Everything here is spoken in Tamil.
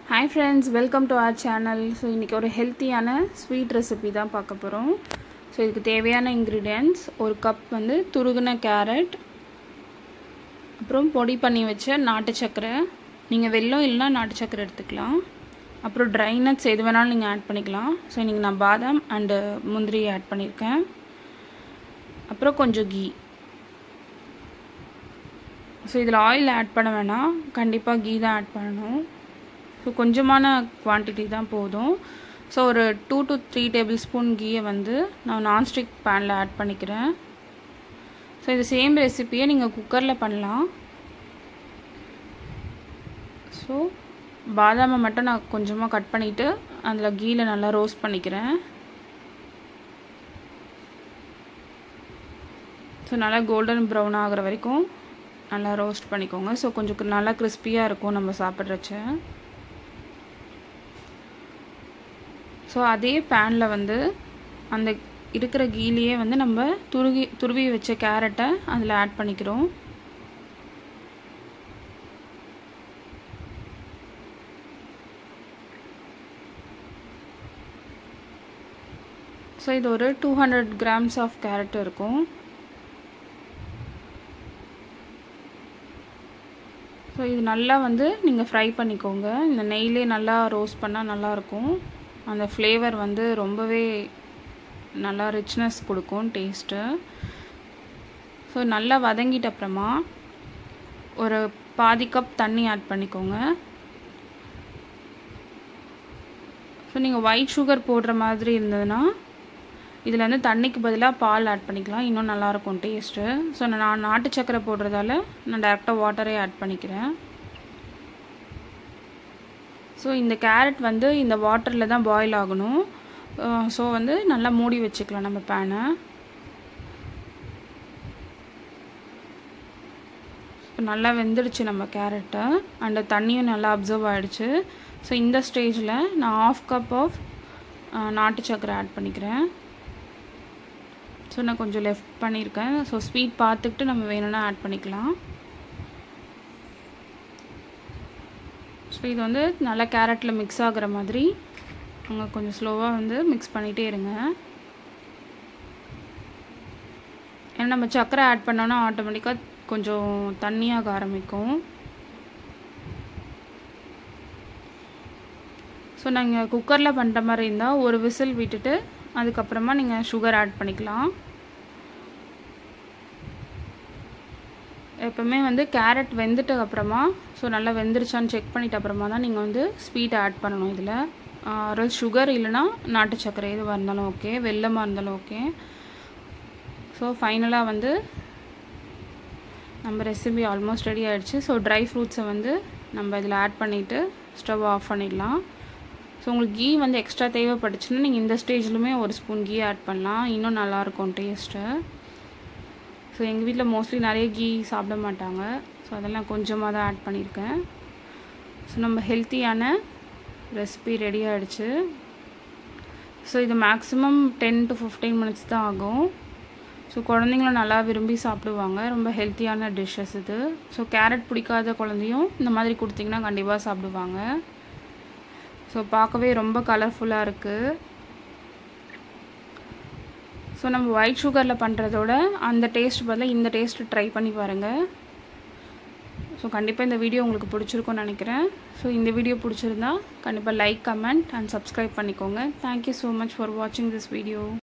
hi friends welcome to our channel so இன்றைக்கி ஒரு ஹெல்த்தியான ஸ்வீட் ரெசிபி தான் பார்க்க போகிறோம் ஸோ இதுக்கு தேவையான இன்க்ரீடியன்ட்ஸ் ஒரு கப் வந்து துருகுன கேரட் அப்புறம் பொடி பண்ணி வச்ச நாட்டு சக்கரை நீங்கள் வெல்லம் இல்லைனா நாட்டு சக்கரை எடுத்துக்கலாம் அப்புறம் ட்ரை நட்ஸ் எது வேணாலும் நீங்கள் ஆட் பண்ணிக்கலாம் ஸோ இன்றைக்கி நான் பாதாம் அண்டு முந்திரி ஆட் பண்ணியிருக்கேன் அப்புறம் கொஞ்சம் கீ ஸோ இதில் ஆயில் ஆட் பண்ண வேணாம் கண்டிப்பாக கீ தான் ஆட் பண்ணணும் ஸோ கொஞ்சமான குவான்டிட்டி தான் போதும் ஸோ ஒரு two to three tablespoon கீயை வந்து நான் நான்ஸ்டிக் பேனில் ஆட் பண்ணிக்கிறேன் ஸோ இது சேம் ரெசிப்பியை நீங்கள் குக்கரில் பண்ணலாம் ஸோ பாதாமை மட்டும் நான் கொஞ்சமாக கட் பண்ணிவிட்டு அதில் கீயில் நல்லா ரோஸ்ட் பண்ணிக்கிறேன் ஸோ நல்லா கோல்டன் ப்ரௌன் ஆகிற வரைக்கும் நல்லா ரோஸ்ட் பண்ணிக்கோங்க ஸோ கொஞ்சம் நல்லா கிறிஸ்பியாக இருக்கும் நம்ம சாப்பிட்றச்ச ஸோ அதே பேனில் வந்து அந்த இருக்கிற கீலியே வந்து நம்ம துருகி துருவி வச்ச கேரட்டை அதில் ஆட் பண்ணிக்கிறோம் ஸோ இது ஒரு two hundred grams of carrot இருக்கும் ஸோ இது நல்லா வந்து நீங்கள் ஃப்ரை பண்ணிக்கோங்க இந்த நெய்லே நல்லா ரோஸ்ட் பண்ணால் நல்லாயிருக்கும் அந்த ஃப்ளேவர் வந்து ரொம்பவே நல்லா ரிச்னஸ் கொடுக்கும் டேஸ்ட்டு ஸோ நல்லா வதங்கிட்ட அப்புறமா ஒரு பாதி கப் தண்ணி ஆட் பண்ணிக்கோங்க ஸோ நீங்கள் ஒயிட் சுகர் போடுற மாதிரி இருந்ததுன்னா இதில் வந்து தண்ணிக்கு பதிலாக பால் ஆட் பண்ணிக்கலாம் இன்னும் நல்லாயிருக்கும் டேஸ்ட்டு ஸோ நான் நாட்டு சக்கரை போடுறதால நான் டேரெக்டாக வாட்டரே ஆட் பண்ணிக்கிறேன் ஸோ இந்த கேரட் வந்து இந்த வாட்டரில் தான் பாயில் ஆகணும் ஸோ வந்து நல்லா மூடி வச்சுக்கலாம் நம்ம பேனை நல்லா வெந்துடுச்சு நம்ம கேரட்டை அண்ட் தண்ணியும் நல்லா அப்சர்வ் ஆகிடுச்சு ஸோ இந்த ஸ்டேஜில் நான் ஆஃப் கப் ஆஃப் நாட்டு சக்கரை ஆட் பண்ணிக்கிறேன் ஸோ நான் கொஞ்சம் லெஃப்ட் பண்ணியிருக்கேன் ஸோ ஸ்வீட் பார்த்துக்கிட்டு நம்ம வேணும்னா ஆட் பண்ணிக்கலாம் ஸோ இது வந்து நல்லா கேரட்டில் மிக்ஸ் ஆகிற மாதிரி அங்கே கொஞ்சம் ஸ்லோவாக வந்து மிக்ஸ் பண்ணிகிட்டே இருங்க ஏன்னா நம்ம சக்கரை ஆட் பண்ணோன்னா ஆட்டோமேட்டிக்காக கொஞ்சம் தண்ணியாக ஆரம்பிக்கும் ஸோ நாங்கள் குக்கரில் பண்ணுற மாதிரி இருந்தால் ஒரு விசில் விட்டுட்டு அதுக்கப்புறமா நீங்கள் சுகர் ஆட் பண்ணிக்கலாம் எப்போவுமே வந்து கேரட் வெந்துட்டு அப்புறமா ஸோ நல்லா வெந்துருச்சான்னு செக் பண்ணிட்ட அப்புறமா தான் நீங்கள் வந்து ஸ்வீட் ஆட் பண்ணணும் இதில் ஒரு சுகர் இல்லைனா நாட்டு சக்கரை எதுவாக இருந்தாலும் ஓகே வெள்ளமாக இருந்தாலும் ஓகே ஸோ ஃபைனலாக வந்து நம்ம ரெசிபி ஆல்மோஸ்ட் ரெடி ஆகிடுச்சு ஸோ ட்ரை ஃப்ரூட்ஸை வந்து நம்ம இதில் ஆட் பண்ணிவிட்டு ஸ்டவ் ஆஃப் பண்ணிடலாம் ஸோ உங்களுக்கு கீ வந்து எக்ஸ்ட்ரா தேவைப்பட்டுச்சுன்னா நீங்கள் இந்த ஸ்டேஜ்லுமே ஒரு ஸ்பூன் கீ ஆட் பண்ணலாம் இன்னும் நல்லாயிருக்கும் டேஸ்ட்டு ஸோ எங்கள் வீட்டில் மோஸ்ட்லி நிறைய கீ சாப்பிட மாட்டாங்க ஸோ அதெல்லாம் கொஞ்சமாக தான் ஆட் பண்ணியிருக்கேன் ஸோ நம்ம ஹெல்த்தியான ரெசிபி ரெடி ஆகிடுச்சு ஸோ இது maximum ten to fifteen minutes தான் ஆகும் ஸோ குழந்தைங்களும் நல்லா விரும்பி சாப்பிடுவாங்க ரொம்ப ஹெல்த்தியான டிஷ்ஷஸ் இது ஸோ கேரட் பிடிக்காத குழந்தையும் இந்த மாதிரி கொடுத்திங்கன்னா கண்டிப்பாக சாப்பிடுவாங்க ஸோ பார்க்கவே ரொம்ப கலர்ஃபுல்லாக இருக்குது ஸோ நம்ம ஒயிட் சுகரில் பண்ணுறதோட அந்த டேஸ்ட் பதிலாக இந்த டேஸ்ட்டு ட்ரை பண்ணி பாருங்கள் ஸோ கண்டிப்பாக இந்த வீடியோ உங்களுக்கு பிடிச்சிருக்கும்னு நினைக்கிறேன் ஸோ இந்த வீடியோ பிடிச்சிருந்தா கண்டிப்பாக லைக் கமெண்ட் அண்ட் சப்ஸ்கிரைப் பண்ணிக்கோங்க தேங்க்யூ ஸோ மச் ஃபார் வாட்சிங் திஸ் வீடியோ